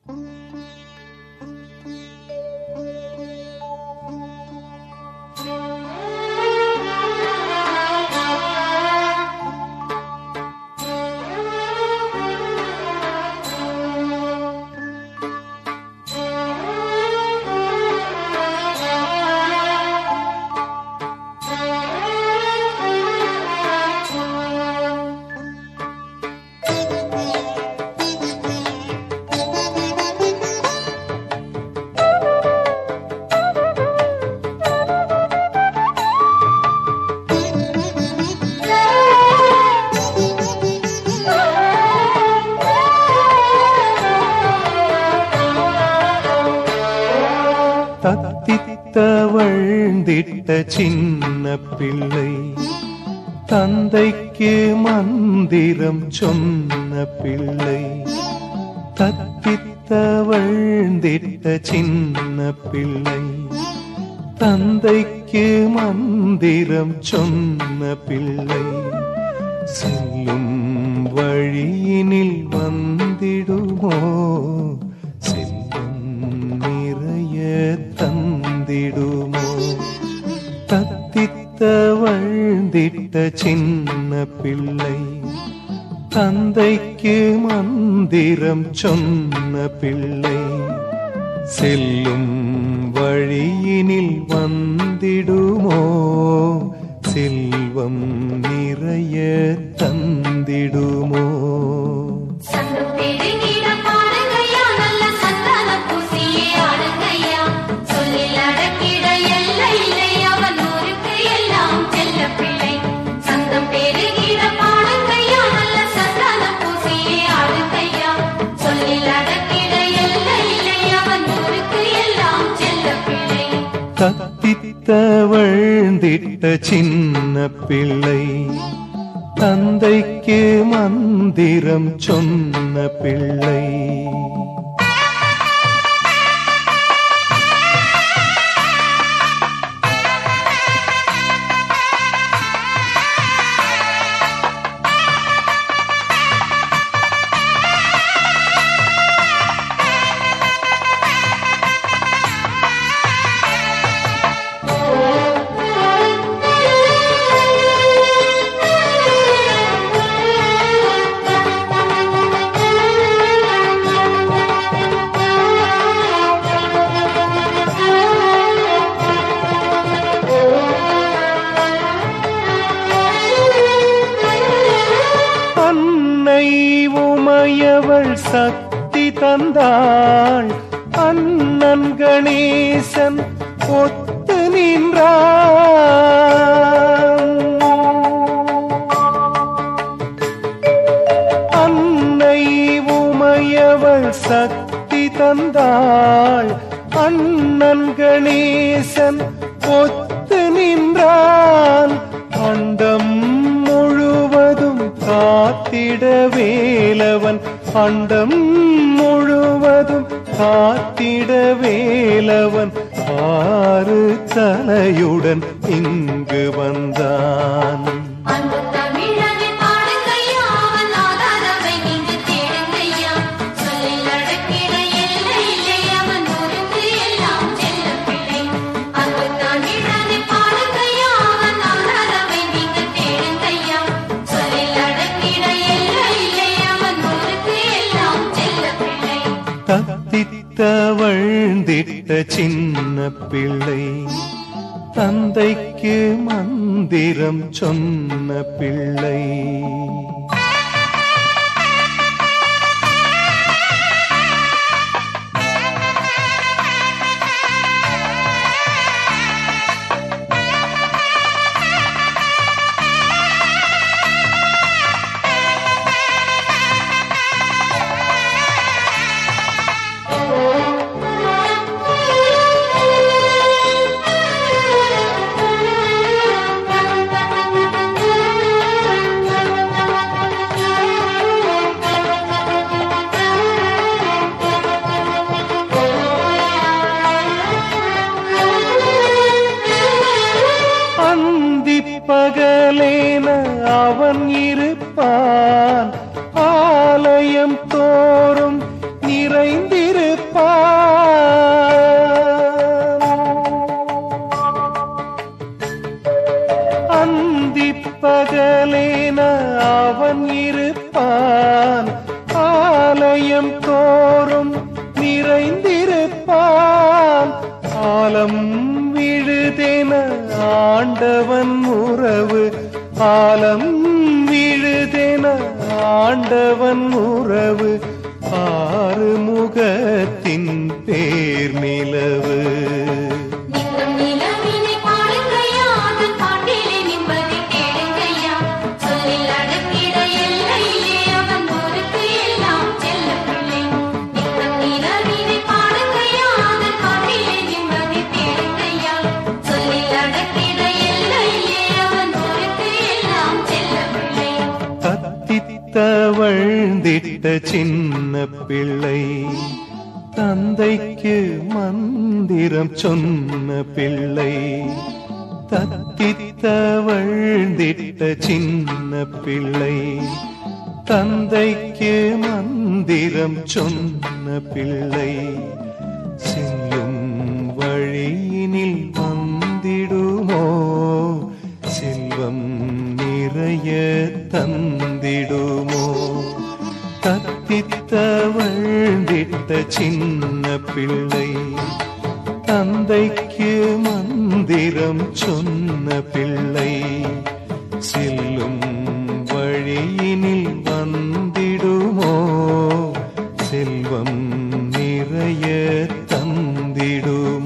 தத்தித்தவழ்ந்திட்ட சின்ன பிள்ளை தந்தைக்கு மந்திரம் சொன்ன பிள்ளை தத்தித்தவழ்ந்திட்ட சின்ன பிள்ளை தந்தைக்கு மந்திரம் சொன்ன பிள்ளை செல்லும் வழியினில் வந்திடுமோ செல்லும் நிறைய தந்திடுமோ தத்தித்தவழ்ந்திட்ட சின்ன பிள்ளை தந்தைக்கு மந்திரம் சொன்ன பிள்ளை செல்லும் வழியினில் வந்திடுமோ செல்வம் நிறைய தந்திடுமோ சங்கம் பெருகிட பாடுங்கய்யா, நல்ல சந்தானம் பூசியே ஆடுங்கய்யா. சொல்லில் அடக்கிட எல்லை இல்லை, அவன் ஊருக்கு எல்லாம் செல்லப் பிள்ளை. சங்கம் பெருகிட பாடுங்கய்யா, நல்ல சந்தானம் பூசியே ஆடுங்கய்யா. சொல்லில் அடக்கிட எல்லை இல்லை, அவன் ஊருக்கு எல்லாம் செல்லப் பிள்ளை. தத்தித்தவழ்ந்திட்ட சின்ன பிள்ளை தந்தைக்கு மந்திரம் சொன்ன பிள்ளை அன்னை உமையவள் சக்தி தந்தாள் அண்ணன் கணேசன் ஒத்து நின்றான் அன்னை உமையவள் சக்தி தந்தாள் அண்ணன் கணேசன் ஒத்து நின்றான் அண்டம் முழுவதும் காத்திட வேலவன் அண்டம் முழுவதும் காத்திட வேலவன் ஆறு தலையுடன் இங்கு வந்தான் அன்பு தமிழனை பாடுங்கய்யா, அவன் ஆதாரவை நீங்க தேடுங்கய்யா. சொல்லில் அடக்கிட எல்லை இல்லை, அவன் ஊருக்கு எல்லாம் செல்லப் பிள்ளை. அன்பு தமிழனை பாடுங்கய்யா, அவன் ஆதாரவை நீங்க தேடுங்கய்யா. சொல்லில் அடக்கிட எல்லை இல்லை, அவன் ஊருக்கு எல்லாம் செல்லப் பிள்ளை. தத்தித்தவழ்ந்திட்ட சின்ன பிள்ளை தந்தைக்கு மந்திரம் சொன்ன பிள்ளை அந்தி பகலேன அவன் இருப்பான் ஆலயம் தோறும் நிறைந்திருப்பான் அந்தி பகலேன அவன் இருப்பான் ஆலயம் தோறும் நிறைந்திருப்பான் ஆலம் விழுதென ஆண்டவன் உறவு ஆலம் விழுதென ஆண்டவன் உறவு ஆறு முகத்தின் பேர் நிலவு நித்தம் நிலவினை பாடுங்கய்யா அதன் பாட்டிலே நிம்மதி தேடுங்கய்யா சொல்லில் அடக்கிட எல்லையிலே அவன் ஊருக்கு எல்லாம் செல்ல பிள்ளை நித்தம் நிலவினை பாடுங்கய்யா அதன் பாட்டிலே நிம்மதி தேடுங்கய்யா சொல்லில் அடக்கிட எல்லையிலே அவன் ஊருக்கு எல்லாம் செல்ல பிள்ளை தத்தித்தவழ்ந்திட்ட சின்ன பிள்ளை தந்தைக்கு மந்திரம் சொன்ன பிள்ளை தத்தித்தவழ்ந்திட்ட சின்ன பிள்ளை தந்தைக்கு மந்திரம் சொன்ன பிள்ளை செல்லும் வழியினில் வந்திடுமோ செல்வம் நிறைய தந்திடுமோ தத்தித்தவழ்ந்திட்ட சின்ன பிள்ளை தந்தைக்கு மந்திரம் சொன்ன பிள்ளை செல்லும் வழியினில் வந்திடுமோ செல்வம் நிறைய தந்திடுமோ